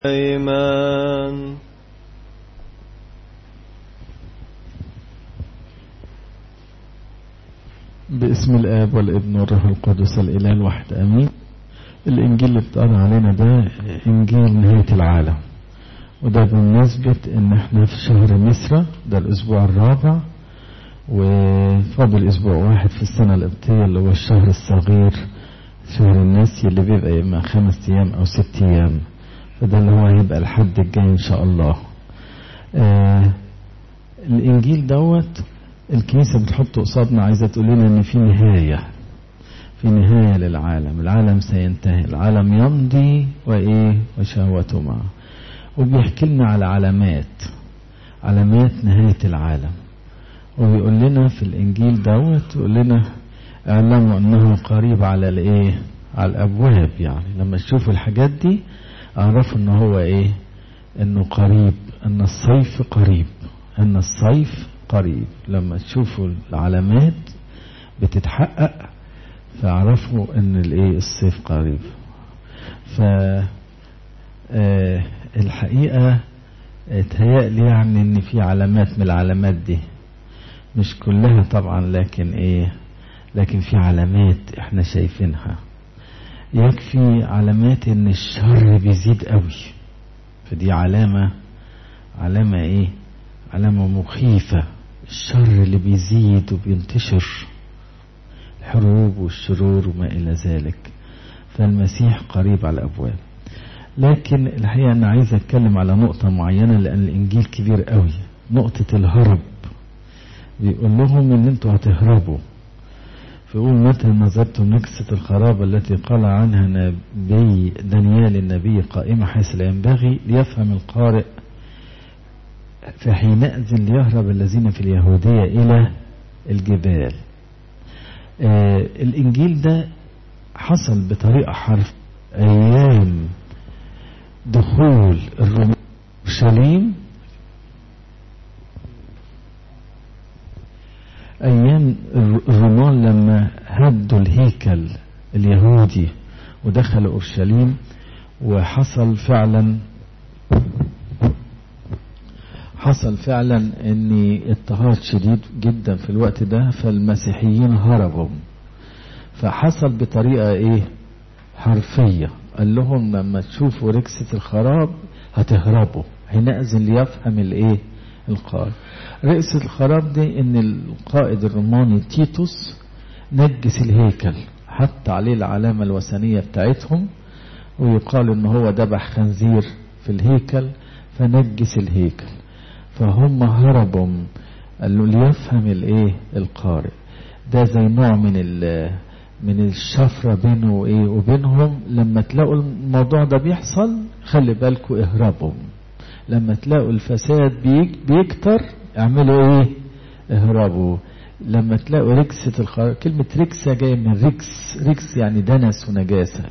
أيمان باسم الآب والابن والروح القدس الإله الواحد آمين الإنجيل اللي بتقرا علينا ده إنجيل نهاية العالم وده بمناسبة إن إحنا في شهر مصر ده الأسبوع الرابع وفاضل أسبوع واحد في السنة القبطية اللي هو الشهر الصغير شهر الناسي اللي بيبقى إما خمس أيام أو ست أيام فده اللي هو هيبقى الحد الجاي إن شاء الله آه الإنجيل دوت الكنيسة بتحطه قصادنا عايزة تقول لنا إن في نهاية في نهاية للعالم العالم سينتهي العالم يمضي وإيه وشهوته معه وبيحكي لنا على علامات علامات نهاية العالم وبيقول لنا في الإنجيل دوت يقول لنا اعلموا أنه قريب على الإيه على الأبواب يعني لما تشوفوا الحاجات دي اعرفوا أنه هو إيه أنه قريب أن الصيف قريب أن الصيف قريب لما تشوفوا العلامات بتتحقق فاعرفوا ان الايه الصيف قريب ف آه الحقيقه اتهيألي يعني ان في علامات من العلامات دي مش كلها طبعا لكن ايه لكن في علامات احنا شايفينها يكفي علامات ان الشر بيزيد قوي فدي علامه علامه ايه علامه مخيفه الشر اللي بيزيد وبينتشر الحروب والشرور وما إلى ذلك فالمسيح قريب على الأبواب لكن الحقيقة أنا عايز أتكلم على نقطة معينة لأن الإنجيل كبير قوي نقطة الهرب بيقول لهم إن أنتوا هتهربوا فيقول متى نظرتم نكسة الخراب التي قال عنها نبي دانيال النبي قائمة حيث لا ينبغي ليفهم القارئ فحينئذ ليهرب الذين في اليهودية إلى الجبال آه الإنجيل ده حصل بطريقة حرف أيام دخول الرومان اورشليم أيام الرومان لما هدوا الهيكل اليهودي ودخلوا أورشليم وحصل فعلا حصل فعلا ان اضطهاد شديد جدا في الوقت ده فالمسيحيين هربوا فحصل بطريقة ايه حرفية قال لهم لما تشوفوا ركسة الخراب هتهربوا حينئذ ليفهم الايه القائد رئيسة الخراب دي ان القائد الروماني تيتوس نجس الهيكل حط عليه العلامة الوثنية بتاعتهم ويقال ان هو ذبح خنزير في الهيكل فنجس الهيكل فهم هربوا قال له ليفهم الايه القارئ ده زي نوع من من الشفرة بينه وايه وبينهم لما تلاقوا الموضوع ده بيحصل خلي بالكم اهربوا لما تلاقوا الفساد بيكتر اعملوا ايه اهربوا لما تلاقوا ركسة الخراب كلمة ركسة جاية من ركس ركس يعني دنس ونجاسة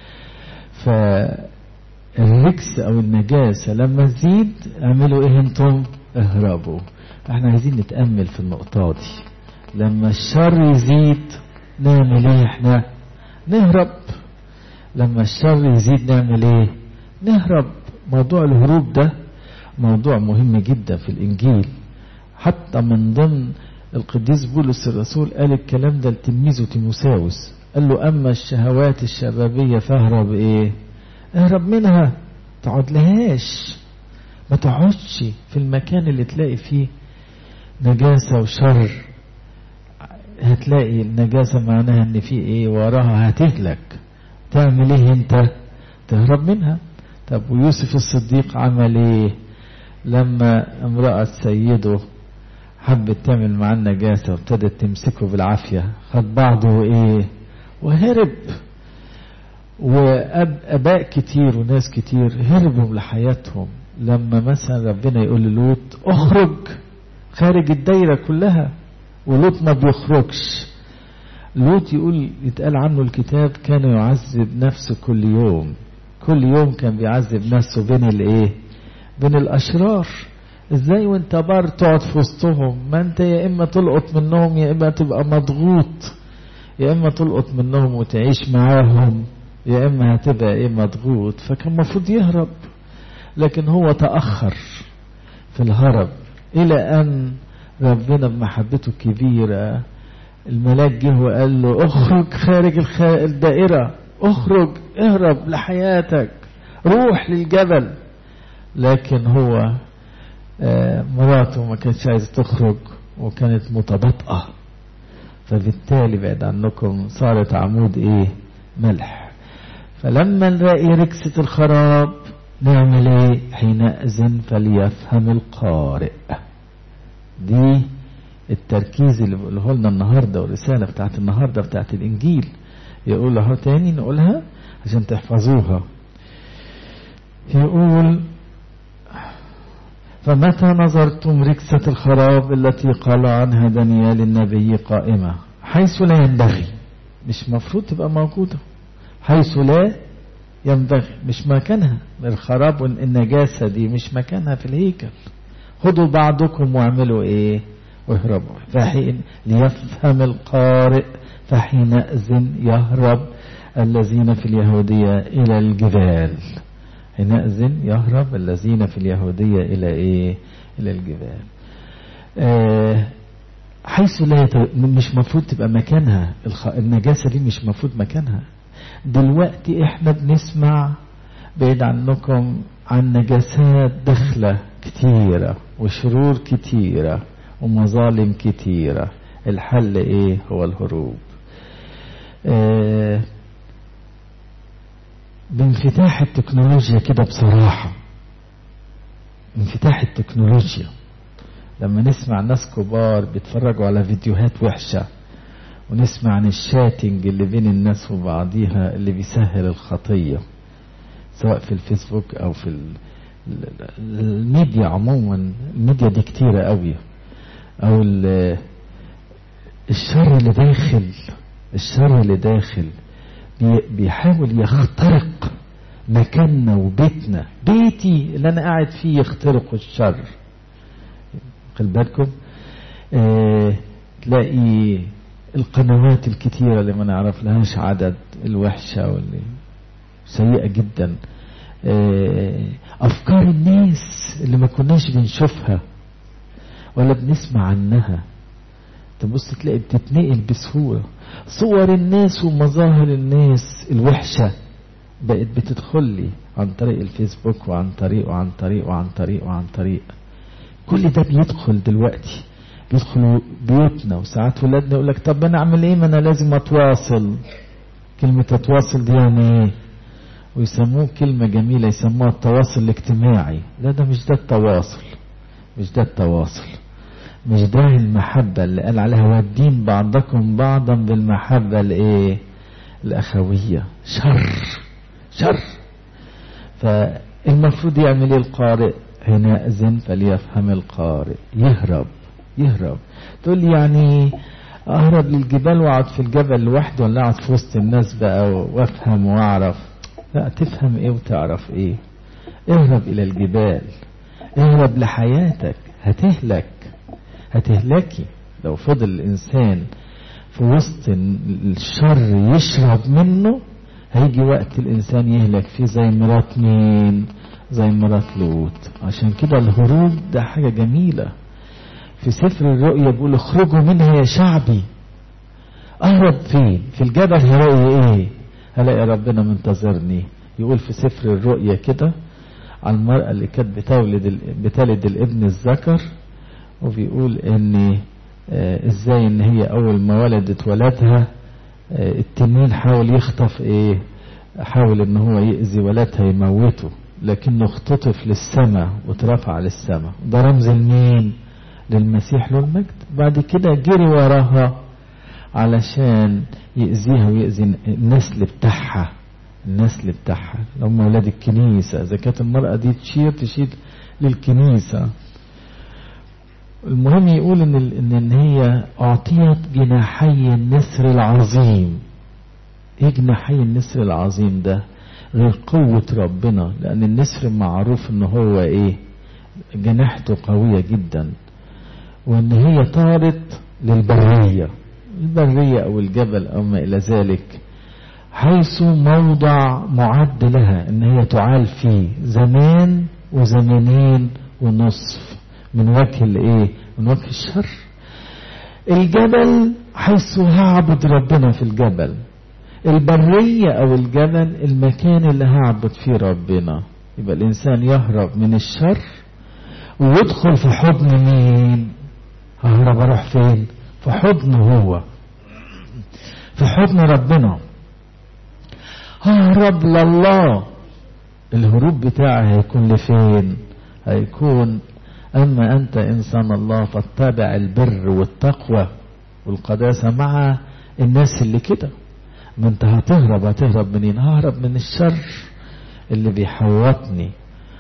فالركس او النجاسة لما تزيد اعملوا ايه انتم اهربوا احنا عايزين نتأمل في النقطة دي لما الشر يزيد نعمل ايه احنا نهرب لما الشر يزيد نعمل ايه نهرب موضوع الهروب ده موضوع مهم جدا في الانجيل حتى من ضمن القديس بولس الرسول قال الكلام ده لتلميذه تيموساوس قال له اما الشهوات الشبابيه فاهرب ايه اهرب منها تقعد لهاش ما تقعدش في المكان اللي تلاقي فيه نجاسة وشر هتلاقي النجاسة معناها ان في ايه وراها هتهلك تعمل ايه انت تهرب منها طب ويوسف الصديق عمل ايه لما امرأة سيده حبت تعمل معاه النجاسة وابتدت تمسكه بالعافية خد بعضه وايه وهرب واباء كتير وناس كتير هربوا لحياتهم لما مثلا ربنا يقول للوط اخرج خارج الدايره كلها ولوط ما بيخرجش لوط يقول يتقال عنه الكتاب كان يعذب نفسه كل يوم كل يوم كان بيعذب نفسه بين الايه بين الاشرار ازاي وانت بار تقعد في وسطهم ما انت يا اما تلقط منهم يا اما تبقى مضغوط يا اما تلقط منهم وتعيش معاهم يا اما هتبقى ايه مضغوط فكان المفروض يهرب لكن هو تأخر في الهرب إلى أن ربنا بمحبته الكبيرة الملاك جه وقال له اخرج خارج الخ... الدائرة اخرج اهرب لحياتك روح للجبل لكن هو آه مراته ما كانتش عايزة تخرج وكانت متباطئة فبالتالي بعد عنكم صارت عمود ايه ملح فلما نلاقي ركسة الخراب نعمل ايه حينئذ فليفهم القارئ دي التركيز اللي بقوله لنا النهاردة والرسالة بتاعت النهاردة بتاعت الإنجيل يقول له تاني نقولها عشان تحفظوها يقول فمتى نظرتم ركسة الخراب التي قال عنها دانيال النبي قائمة حيث لا ينبغي مش مفروض تبقى موجودة حيث لا ينبغي مش مكانها الخراب والنجاسة دي مش مكانها في الهيكل خدوا بعضكم واعملوا ايه واهربوا فحين ليفهم القارئ فحينئذ يهرب الذين في اليهودية إلى الجبال حينئذ يهرب الذين في اليهودية إلى إيه إلى الجبال آه حيث لا يت... مش مفروض تبقى مكانها الخ... النجاسة دي مش مفروض مكانها دلوقتي احنا بنسمع بعيد عنكم عن نجاسات داخلة كتيرة وشرور كتيرة ومظالم كتيرة الحل ايه هو الهروب آه بانفتاح التكنولوجيا كده بصراحة انفتاح التكنولوجيا لما نسمع ناس كبار بيتفرجوا على فيديوهات وحشة ونسمع عن الشاتنج اللي بين الناس وبعضيها اللي بيسهل الخطية سواء في الفيسبوك او في الميديا عموما الميديا دي كتيرة قوي او الشر اللي داخل الشر اللي داخل بيحاول يخترق مكاننا وبيتنا بيتي اللي انا قاعد فيه يخترق الشر خلي بالكم اه تلاقي القنوات الكتيرة اللي ما نعرف لهاش عدد الوحشة واللي سيئة جدا اه أفكار الناس اللي ما كناش بنشوفها ولا بنسمع عنها تبص تلاقي بتتنقل بسهولة صور الناس ومظاهر الناس الوحشة بقت بتدخل لي عن طريق الفيسبوك وعن طريق وعن طريق وعن طريق وعن طريق كل ده بيدخل دلوقتي بيدخلوا بيوتنا وساعات ولادنا يقول لك طب انا اعمل ايه ما انا لازم اتواصل كلمة اتواصل دي يعني ايه ويسموه كلمة جميلة يسموها التواصل الاجتماعي لا ده مش ده التواصل مش ده التواصل مش ده المحبة اللي قال عليها ودين بعضكم بعضا بالمحبة الايه الأخوية شر شر فالمفروض يعمل ايه القارئ حينئذ فليفهم القارئ يهرب يهرب تقول يعني اهرب للجبال واقعد في الجبل لوحدي ولا اقعد في وسط الناس بقى وافهم واعرف لا تفهم ايه وتعرف ايه اهرب الى الجبال اهرب لحياتك هتهلك هتهلكي لو فضل الإنسان في وسط الشر يشرب منه هيجي وقت الإنسان يهلك فيه زي مرات مين زي مرات لوط عشان كده الهروب ده حاجة جميلة في سفر الرؤيا بيقول اخرجوا منها يا شعبي اهرب فين في الجبل هلاقي ايه هلاقي ربنا منتظرني يقول في سفر الرؤيا كده على المرأة اللي كانت بتولد بتلد الابن الذكر وبيقول ان آه ازاي ان هي اول ما ولدت ولدها آه التنين حاول يخطف ايه حاول ان هو يأذي ولدها يموته لكنه اختطف للسماء واترفع للسماء ده رمز لمين للمسيح له المجد بعد كده جري وراها علشان يأذيها ويأذي النسل بتاعها النسل بتاعها اللي هم ولاد الكنيسة إذا كانت المرأة دي تشير تشير للكنيسة المهم يقول إن, إن, إن هي أعطيت جناحي النسر العظيم إيه جناحي النسر العظيم ده غير قوة ربنا لأن النسر معروف إن هو إيه جناحته قوية جدا وإن هي طارت للبرية البرية أو الجبل أو ما إلى ذلك حيث موضع معد لها ان هي تعال فيه زمان وزمانين ونصف من وجه الايه من وجه الشر الجبل حيث هعبد ربنا في الجبل البرية او الجبل المكان اللي هعبد فيه ربنا يبقى الانسان يهرب من الشر ويدخل في حضن مين ههرب اروح فين في حضنه هو في حضن ربنا ههرب لله الهروب بتاعي هيكون لفين هيكون أما أنت إنسان الله فاتبع البر والتقوى والقداسة مع الناس اللي كده ما أنت هتهرب هتهرب منين ههرب من الشر اللي بيحوطني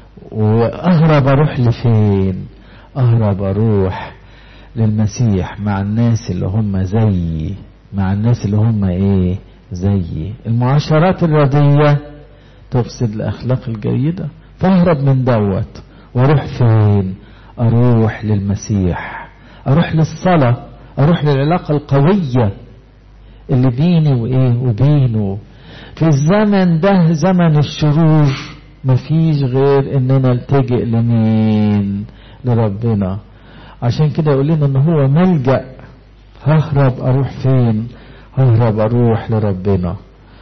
وأهرب أروح لفين أهرب أروح للمسيح مع الناس اللي هم زيي مع الناس اللي هم إيه زيي المعاشرات الردية تفسد الأخلاق الجيدة فاهرب من دوت واروح فين اروح للمسيح اروح للصلاة اروح للعلاقة القوية اللي بيني وايه وبينه في الزمن ده زمن الشرور مفيش غير اننا التجئ لمين لربنا عشان كده يقول لنا ان هو ملجأ ههرب اروح فين ههرب اروح لربنا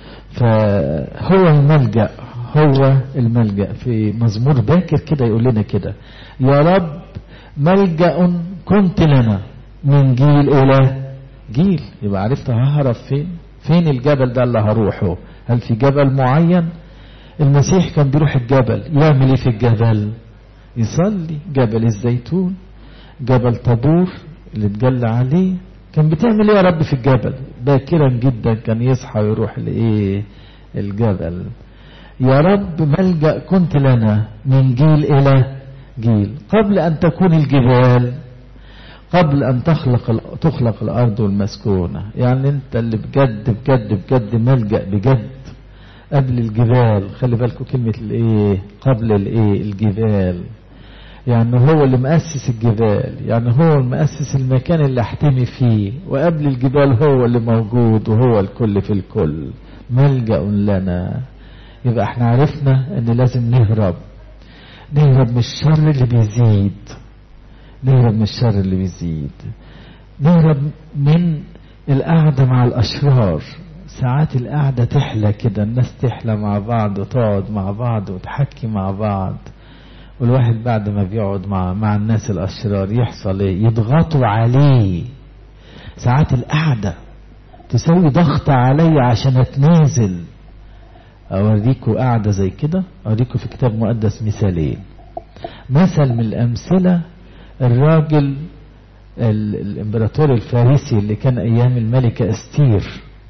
فهو الملجأ هو الملجأ في مزمور باكر كده يقول لنا كده يا رب ملجأ كنت لنا من جيل إلى جيل يبقى عرفت ههرب فين فين الجبل ده اللي هروحه هل في جبل معين المسيح كان بيروح الجبل يعمل ايه في الجبل يصلي جبل الزيتون جبل طابور اللي اتجلى عليه كان بتعمل ايه يا رب في الجبل باكرا جدا كان يصحى ويروح لايه الجبل يا رب ملجأ كنت لنا من جيل إلى جيل قبل أن تكون الجبال قبل أن تخلق تخلق الأرض والمسكونة يعني أنت اللي بجد بجد بجد ملجأ بجد قبل الجبال خلي بالكم كلمة الإيه قبل الإيه الجبال يعني هو اللي مؤسس الجبال يعني هو اللي مؤسس المكان اللي احتمي فيه وقبل الجبال هو اللي موجود وهو الكل في الكل ملجأ لنا يبقى احنا عرفنا ان لازم نهرب نهرب من الشر اللي بيزيد نهرب من الشر اللي بيزيد نهرب من القعدة مع الأشرار ساعات القعدة تحلى كده الناس تحلى مع بعض وتقعد مع بعض وتحكي مع بعض والواحد بعد ما بيقعد مع مع الناس الأشرار يحصل ايه يضغطوا عليه ساعات القعدة تسوي ضغط علي عشان اتنازل أوريكوا قاعدة زي كده أوريكوا في كتاب مقدس مثالين مثل من الأمثلة الراجل الإمبراطور الفارسي اللي كان أيام الملكة استير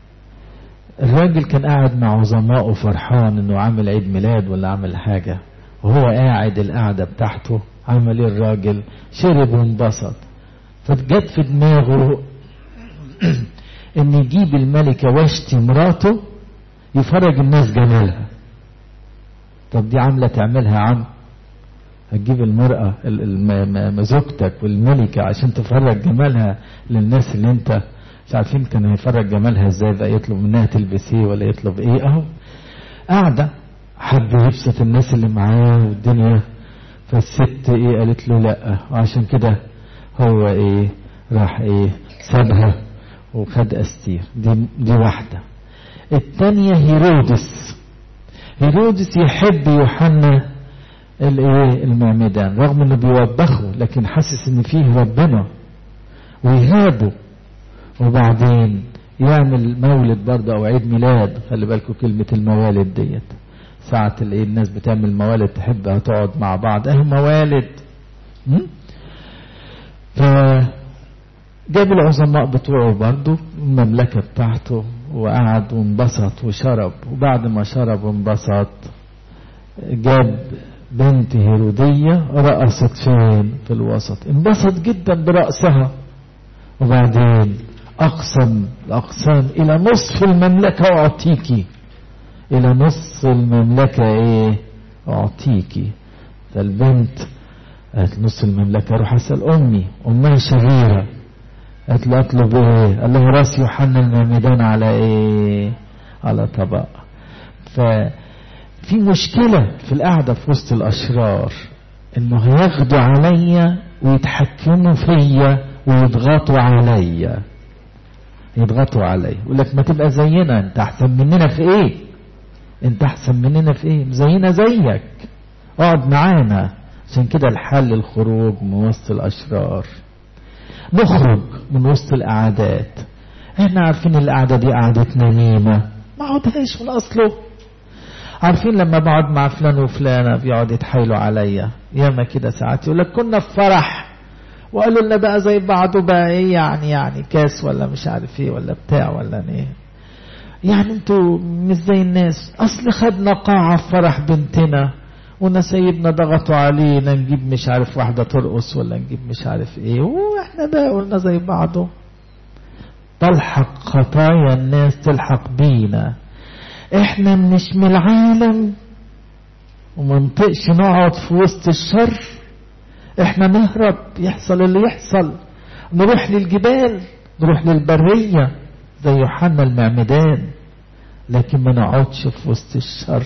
الراجل كان قاعد مع عظمائه فرحان انه عامل عيد ميلاد ولا عامل حاجة وهو قاعد القعدة بتاعته عمل ايه الراجل شرب وانبسط فجت في دماغه ان يجيب الملكة واشتي مراته يفرج الناس جمالها طب دي عاملة تعملها عم هتجيب المرأة زوجتك والملكة عشان تفرج جمالها للناس اللي انت مش عارفين كان هيفرج جمالها ازاي بقى يطلب منها تلبس ايه ولا يطلب ايه اهو قاعدة حب يبسط الناس اللي معاه والدنيا فالست ايه قالت له لا عشان كده هو ايه راح ايه سابها وخد استير دي دي واحده الثانية هيرودس هيرودس يحب يوحنا الايه المعمدان رغم انه بيوبخه لكن حاسس ان فيه ربنا ويهابه وبعدين يعمل مولد برضه او عيد ميلاد خلي بالكم كلمة الموالد ديت ساعة الايه الناس بتعمل موالد تحبها تقعد مع بعض اه موالد ف جاب العظماء بتوعه برضه المملكة بتاعته وقعد وانبسط وشرب وبعد ما شرب وانبسط جاب بنت هيرودية رقصت فين في الوسط انبسط جدا برأسها وبعدين أقسم الأقسام إلى نصف المملكة أعطيكي إلى نصف المملكة إيه أعطيكي فالبنت قالت نص المملكة أروح أسأل أمي أمها شريرة قالت له أطلب إيه قال له راس يوحنا المعمدان على إيه على طبق ففي مشكلة في القعدة في وسط الأشرار إنه هياخدوا عليا ويتحكموا فيا ويضغطوا عليا يضغطوا عليا يقول لك ما تبقى زينا انت احسن مننا في ايه انت احسن مننا في ايه زينا زيك اقعد معانا عشان كده الحل الخروج من وسط الاشرار نخرج من وسط القعدات احنا عارفين القعده دي قعده نميمه ما اقعدهاش من اصله عارفين لما بقعد مع فلان وفلانه بيقعد يتحايلوا عليا ياما كده ساعات يقول لك كنا في فرح وقالوا لنا بقى زي بعض وبقى ايه يعني يعني كاس ولا مش عارف ايه ولا بتاع ولا ايه يعني انتوا مش زي الناس اصل خدنا قاعة في فرح بنتنا ونسايبنا ضغطوا علينا نجيب مش عارف واحدة ترقص ولا نجيب مش عارف ايه واحنا بقى قلنا زي بعضه تلحق خطايا الناس تلحق بينا احنا مش من العالم ومنطقش نقعد في وسط الشر احنا نهرب يحصل اللي يحصل نروح للجبال نروح للبرية زي يوحنا المعمدان لكن ما نقعدش في وسط الشر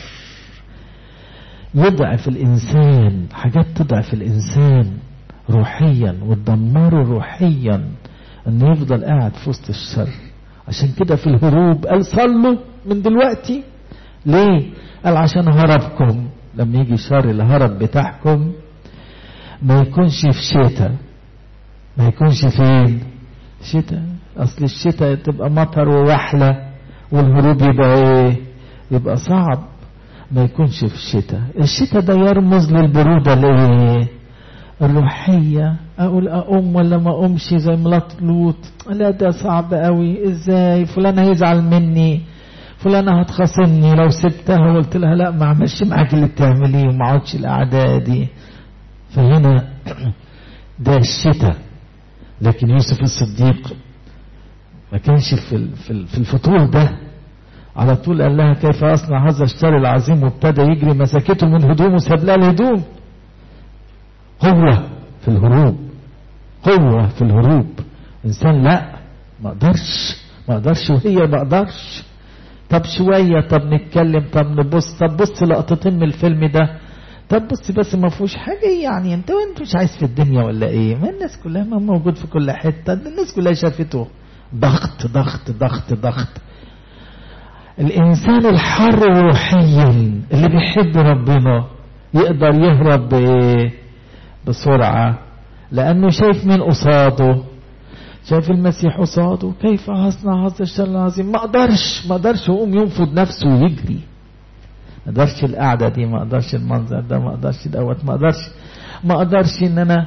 يضعف الإنسان حاجات تضعف الإنسان روحيا وتدمره روحيا انه يفضل قاعد في وسط الشر عشان كده في الهروب قال صلوا من دلوقتي ليه قال عشان هربكم لما يجي شر الهرب بتاعكم ما يكونش في شتاء ما يكونش فين شتاء اصل الشتاء تبقى مطر ووحلة والهروب يبقى ايه يبقى صعب ما يكونش في الشتاء الشتاء ده يرمز للبرودة الايه الروحية اقول اقوم ولا ما اقومش زي ملط لوط لا ده صعب قوي ازاي فلان هيزعل مني فلانة هتخاصمني لو سبتها وقلت لها لا ما اعملش معاك اللي بتعمليه وما اقعدش الاعداء دي فهنا ده الشتاء لكن يوسف الصديق ما كانش في في الفطور ده على طول قال لها كيف اصنع هذا الشر العظيم وابتدى يجري مسكته من هدومه ساب لها الهدوم قوة في الهروب قوة في الهروب انسان لا ما اقدرش ما اقدرش وهي ما اقدرش طب شوية طب نتكلم طب نبص طب بص لقطتين من الفيلم ده طب بص بس ما فيهوش حاجة يعني انت وانت مش عايز في الدنيا ولا ايه ما الناس كلها ما موجود في كل حتة الناس كلها شافته ضغط ضغط ضغط ضغط الانسان الحر روحيا اللي بيحب ربنا يقدر يهرب بايه بسرعة لانه شايف مين قصاده شايف المسيح قصاده كيف هصنع هذا الشر العظيم ما اقدرش ما اقدرش يقوم ينفض نفسه ويجري ما اقدرش القعده دي ما اقدرش المنظر ده ما اقدرش دوت ما اقدرش ما اقدرش ان انا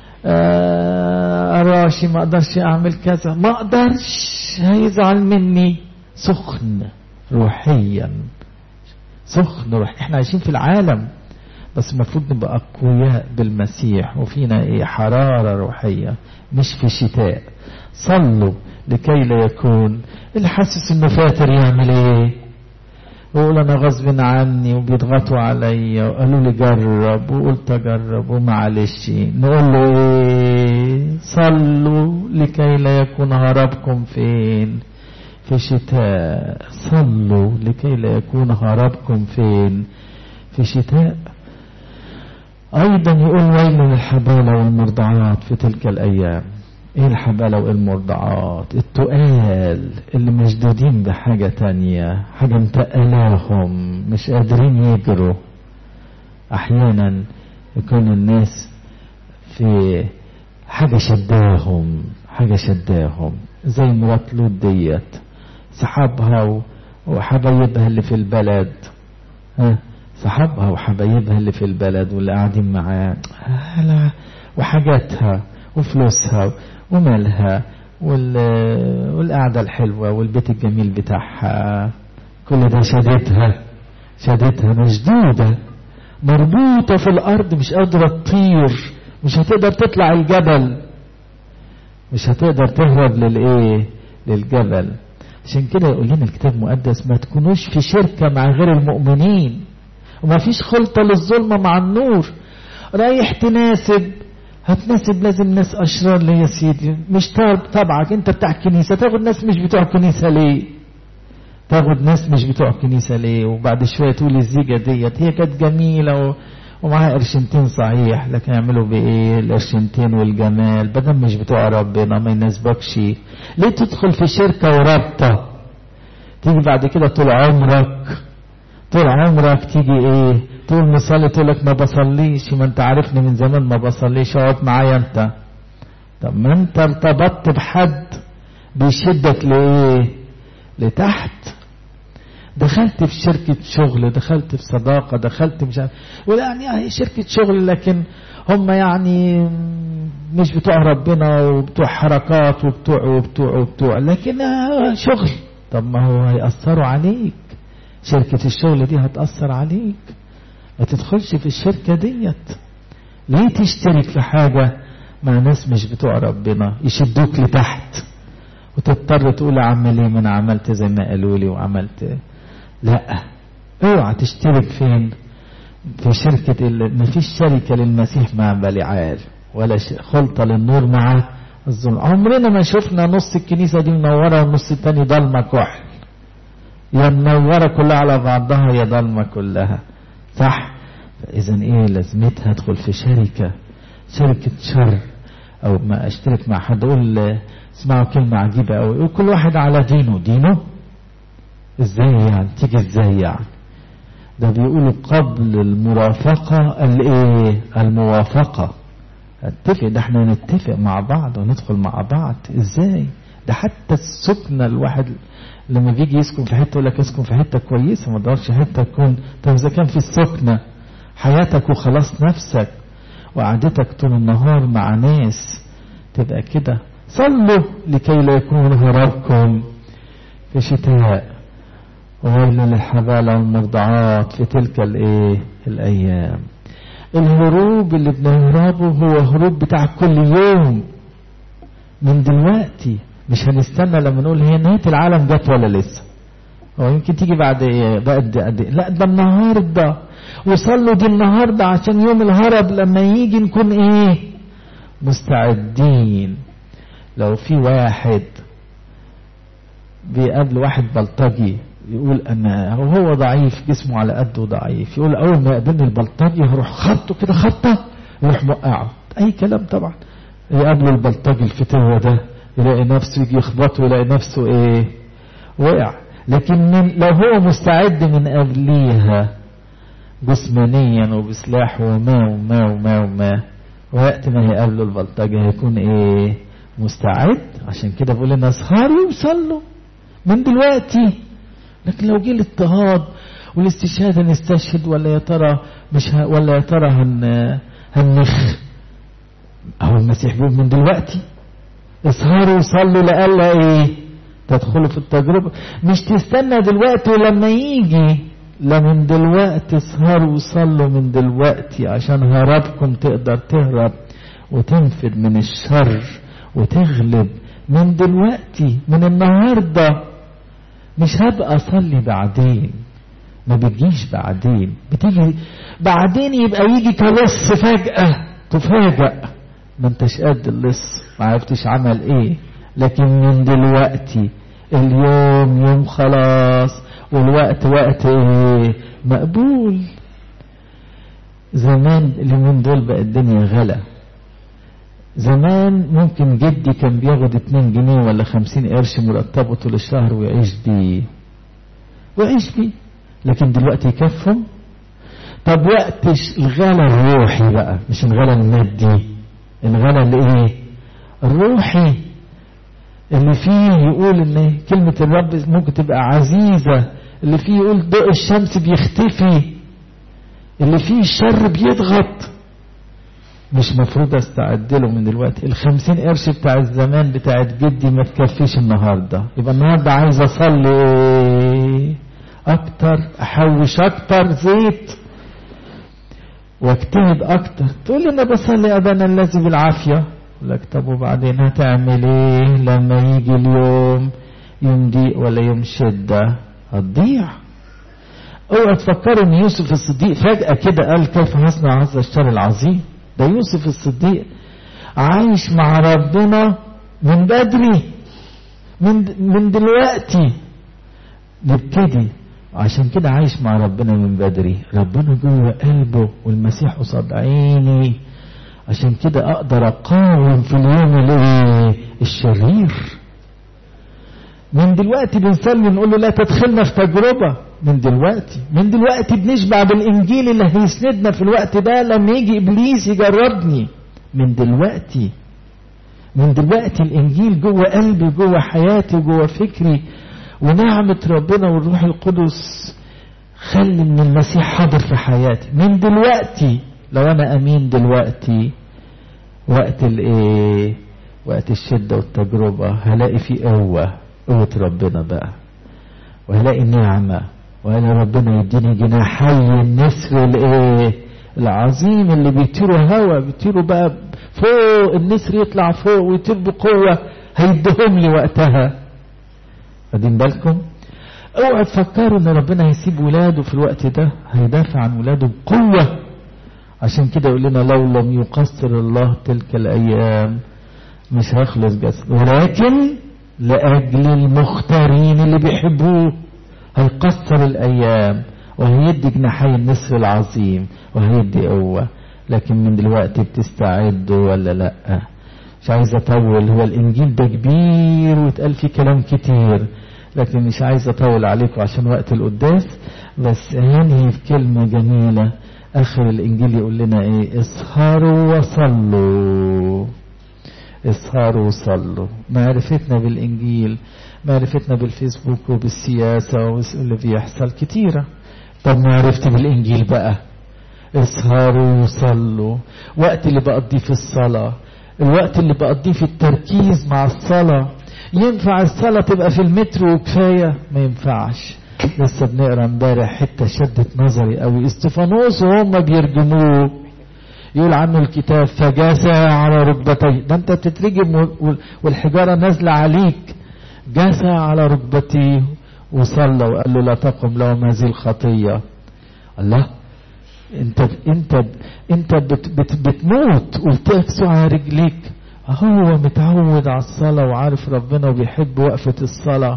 اراشي ما اقدرش اعمل كذا ما اقدرش هيزعل مني سخن روحيا سخن روح احنا عايشين في العالم بس المفروض نبقى اقوياء بالمسيح وفينا ايه حراره روحيه مش في شتاء صلوا لكي لا يكون اللي حاسس انه فاتر يعمل ايه ويقول انا غصب عني وبيضغطوا عليا وقالوا لي جرب وقلت اجرب ومعلش نقول له ايه صلوا لكي لا يكون هربكم فين في شتاء صلوا لكي لا يكون هربكم فين في شتاء ايضا يقول ويل للحبالة والمرضعات في تلك الايام ايه الحبالة والمرضعات التقال اللي مشدودين بحاجة تانية حاجة متقلاهم مش قادرين يجروا احيانا يكون الناس في حاجة شداهم حاجة شداهم زي مرات لوط ديت صحابها وحبايبها اللي في البلد ها صحابها وحبايبها اللي في البلد واللي قاعدين معاه وحاجاتها وفلوسها ومالها والقعدة الحلوة والبيت الجميل بتاعها كل ده شدتها شدتها مشدودة مربوطة في الأرض مش قادرة تطير مش هتقدر تطلع الجبل مش هتقدر تهرب للإيه للجبل عشان كده يقول لنا الكتاب المقدس ما تكونوش في شركة مع غير المؤمنين وما فيش خلطة للظلمة مع النور رايح تناسب هتناسب لازم ناس أشرار ليه يا سيدي مش تبعك انت بتاع الكنيسة تاخد ناس مش بتوع الكنيسة ليه تاخد ناس مش بتوع الكنيسة ليه وبعد شوية تقول الزيجة ديت هي كانت جميلة و... ومعاها قرشنتين صحيح لكن يعملوا بايه القرشنتين والجمال بدل مش بتوع ربنا ما يناسبكش ليه تدخل في شركة ورابطة تيجي بعد كده طول عمرك طول عمرك تيجي ايه تقول مصلي تقول لك ما بصليش ما انت عارفني من زمان ما بصليش اقعد معايا انت طب ما انت ارتبطت بحد بيشدك لايه لتحت دخلت في شركة شغل دخلت في صداقة دخلت مش عارف ويعني يعني شركة شغل لكن هم يعني مش بتوع ربنا وبتوع حركات وبتوع وبتوع وبتوع لكن شغل طب ما هو هيأثروا عليك شركة الشغل دي هتأثر عليك ما تدخلش في الشركة ديت ليه تشترك في حاجة مع ناس مش بتوع ربنا يشدوك لتحت وتضطر تقول اعمل ايه ما انا عملت زي ما قالوا لي وعملت لا اوعى تشترك فين في شركة ما فيش شركة للمسيح مع بلعال ولا خلطة للنور مع الظلم عمرنا ما شفنا نص الكنيسة دي منورة والنص التاني ضلمة كحل يا منورة كلها على بعضها يا ضلمة كلها صح إذا إيه لازمتها أدخل في شركة شركة شر أو ما أشترك مع حد أقول اسمعوا كلمة عجيبة أوي وكل واحد على دينه دينه ازاي يعني تيجي ازاي يعني ده بيقولوا قبل المرافقة الايه الموافقة اتفق ده احنا نتفق مع بعض وندخل مع بعض ازاي ده حتى السكنة الواحد لما بيجي يسكن في حتة يقول لك اسكن في حتة كويسة ما تقدرش حتة تكون طب اذا كان في السكنة حياتك وخلاص نفسك وقعدتك طول النهار مع ناس تبقى كده صلوا لكي لا يكون هربكم في شتاء وويل للحبالة والمرضعات في تلك الايه الايام الهروب اللي بنهربه هو هروب بتاع كل يوم من دلوقتي مش هنستنى لما نقول هي نهاية العالم جت ولا لسه هو يمكن تيجي بعد ايه بعد قد ايه لا ده النهارده وصلوا دي النهارده عشان يوم الهرب لما يجي نكون ايه مستعدين لو في واحد بيقابل واحد بلطجي يقول انا وهو ضعيف جسمه على قده ضعيف يقول اول ما يقابلني البلطجي هروح خبطه كده خبطه يروح موقعه اي كلام طبعا يقابله البلطجي الفتوه ده يلاقي نفسه يجي يخبطه يلاقي نفسه ايه وقع لكن من لو هو مستعد من قبليها جسمانيا وبسلاح وما وما وما وما وقت ما هيقابله البلطجي هيكون ايه مستعد عشان كده بقول لنا اسهروا وصلوا من دلوقتي لكن لو جه الاضطهاد والاستشهاد هنستشهد ولا يا ترى مش ه... ولا يا ترى هن هنخ اهو المسيح بيقول من دلوقتي اسهروا وصلوا لألا ايه تدخلوا في التجربة مش تستنى دلوقتي ولما يجي لا من دلوقتي اسهروا وصلوا من دلوقتي عشان هربكم تقدر تهرب وتنفذ من الشر وتغلب من دلوقتي من النهارده مش هبقى اصلي بعدين ما بتجيش بعدين بتيجي بعدين يبقى يجي كلص فجأة تفاجأ ما انتش قد اللص ما عرفتش عمل ايه لكن من دلوقتي اليوم يوم خلاص والوقت وقت ايه مقبول زمان اليومين دول بقى الدنيا غلا زمان ممكن جدي كان بياخد 2 جنيه ولا 50 قرش مرتبه طول الشهر ويعيش بيه ويعيش بيه لكن دلوقتي يكفهم طب وقت الغلا الروحي بقى مش الغلا المادي الغلا الايه الروحي اللي فيه يقول ان كلمة الرب ممكن تبقى عزيزة اللي فيه يقول ضوء الشمس بيختفي اللي فيه الشر بيضغط مش مفروض استعد له من دلوقتي الخمسين قرش بتاع الزمان بتاعت جدي ما تكفيش النهاردة يبقى النهاردة عايز اصلي اكتر احوش اكتر زيت واجتهد اكتر تقول لي انا بصلي ابانا الذي بالعافية لك طب وبعدين هتعمل ايه لما يجي اليوم يوم ضيق ولا يوم شدة هتضيع اوعى تفكروا ان يوسف الصديق فجأة كده قال كيف هصنع هذا الشر العظيم ده يوسف الصديق عايش مع ربنا من بدري من من دلوقتي نبتدي عشان كده عايش مع ربنا من بدري ربنا جوه قلبه والمسيح قصاد عيني عشان كده اقدر اقاوم في اليوم الايه الشرير من دلوقتي بنصلي نقول له لا تدخلنا في تجربة من دلوقتي من دلوقتي بنشبع بالإنجيل اللي هيسندنا في الوقت ده لما يجي إبليس يجربني من دلوقتي من دلوقتي الإنجيل جوه قلبي جوه حياتي جوه فكري ونعمة ربنا والروح القدس خلي ان المسيح حاضر في حياتي من دلوقتي لو انا امين دلوقتي وقت الايه وقت الشدة والتجربة هلاقي فيه قوة قوة ربنا بقى وهلاقي نعمة وهلاقي ربنا يديني جناحي النسر الايه العظيم اللي بيطيروا هوا بيطيروا بقى فوق النسر يطلع فوق ويطير بقوة هيدهم لي وقتها واخدين بالكم اوعوا تفكروا ان ربنا هيسيب ولاده في الوقت ده هيدافع عن ولاده بقوة عشان كده يقول لنا لو لم يقصر الله تلك الايام مش هيخلص جسد ولكن لأجل المختارين اللي بيحبوه هيقصر الأيام وهيدي جناحي النسر العظيم وهيدي قوة لكن من دلوقتي بتستعدوا ولا لأ مش عايز أطول هو الإنجيل ده كبير واتقال فيه كلام كتير لكن مش عايز أطول عليكم عشان وقت القداس بس هنهي في كلمة جميلة آخر الإنجيل يقول لنا إيه اسهروا وصلوا اسهروا وصلوا معرفتنا بالإنجيل معرفتنا بالفيسبوك وبالسياسة واللي بيحصل كتيرة طب معرفتي بالإنجيل بقى اسهروا وصلوا وقت اللي بقضيه في الصلاة الوقت اللي بقضيه في التركيز مع الصلاة ينفع الصلاة تبقى في المتر وكفاية ما ينفعش لسه بنقرا امبارح حتة شدت نظري قوي استفانوس وهم بيرجموه يقول عنه الكتاب فجاس على ركبتيه ده انت بتترجم والحجارة نازلة عليك جاس على ركبتيه وصلى وقال له لا تقم لهم هذه الخطية الله انت انت انت بت بت بتموت وبتكسو على رجليك هو متعود على الصلاة وعارف ربنا وبيحب وقفة الصلاة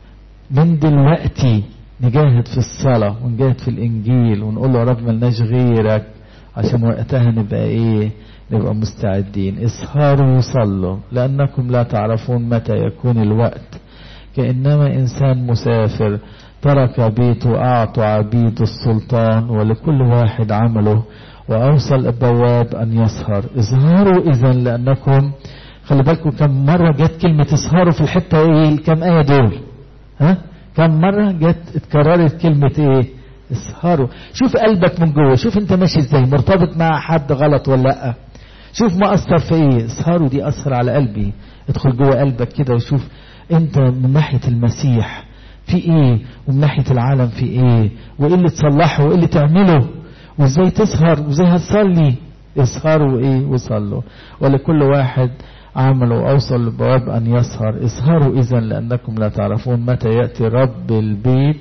من دلوقتي نجاهد في الصلاة ونجاهد في الإنجيل ونقول له يا رب ملناش غيرك عشان وقتها نبقى إيه نبقى مستعدين اسهروا وصلوا لأنكم لا تعرفون متى يكون الوقت كإنما إنسان مسافر ترك بيته أعطى عبيد السلطان ولكل واحد عمله وأوصى البواب أن يسهر اسهروا إذا لأنكم خلي بالكم كم مرة جت كلمة اسهروا في الحتة إيه كم آية دول ها كم مرة جت اتكررت كلمة إيه اسهروا شوف قلبك من جوه شوف انت ماشي ازاي مرتبط مع حد غلط ولا لا شوف ما اثر في ايه اسهروا دي اثر على قلبي ادخل جوه قلبك كده وشوف انت من ناحية المسيح في ايه ومن ناحية العالم في ايه وايه اللي تصلحه وايه اللي تعمله وازاي تسهر وازاي هتصلي اسهروا ايه وصلوا ولكل واحد عملوا اوصل للبواب ان يسهر اسهروا اذا لانكم لا تعرفون متى ياتي رب البيت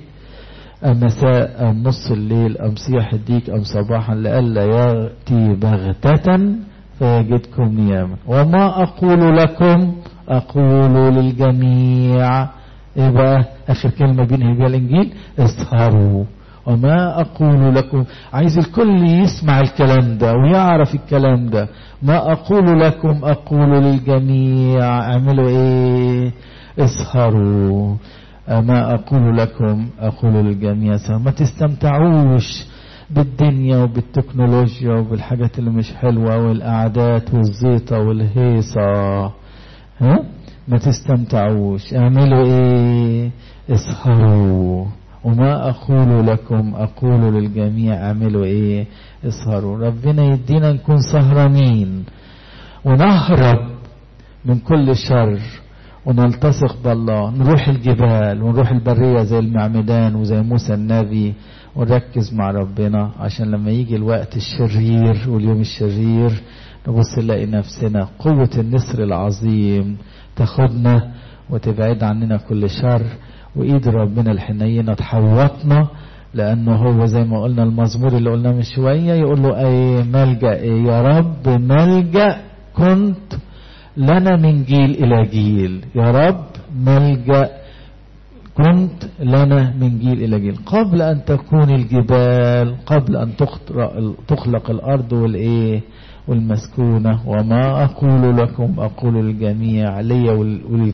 مساء أم نص الليل أم صياح الديك أم صباحا لئلا يأتي بغتة فيجدكم نياما وما أقول لكم أقول للجميع إيه بقى آخر كلمة بينهي بها الإنجيل اسهروا وما أقول لكم عايز الكل يسمع الكلام ده ويعرف الكلام ده ما أقول لكم أقول للجميع اعملوا إيه اسهروا ما أقول لكم أقول للجميع ما تستمتعوش بالدنيا وبالتكنولوجيا وبالحاجات اللي مش حلوة والقعدات والزيطة والهيصة ها ما تستمتعوش اعملوا ايه اسهروا وما أقول لكم أقول للجميع اعملوا ايه اسهروا ربنا يدينا نكون سهرانين ونهرب من كل شر ونلتصق بالله نروح الجبال ونروح البرية زي المعمدان وزي موسى النبي ونركز مع ربنا عشان لما يجي الوقت الشرير واليوم الشرير نبص نلاقي نفسنا قوة النسر العظيم تاخدنا وتبعد عننا كل شر وإيد ربنا الحنينة تحوطنا لأنه هو زي ما قلنا المزمور اللي قلناه من شوية يقول له أي ملجأ إيه يا رب ملجأ كنت لنا من جيل إلى جيل يا رب ملجأ كنت لنا من جيل إلى جيل قبل أن تكون الجبال قبل أن تخلق الأرض والإيه والمسكونة وما أقول لكم أقول للجميع لي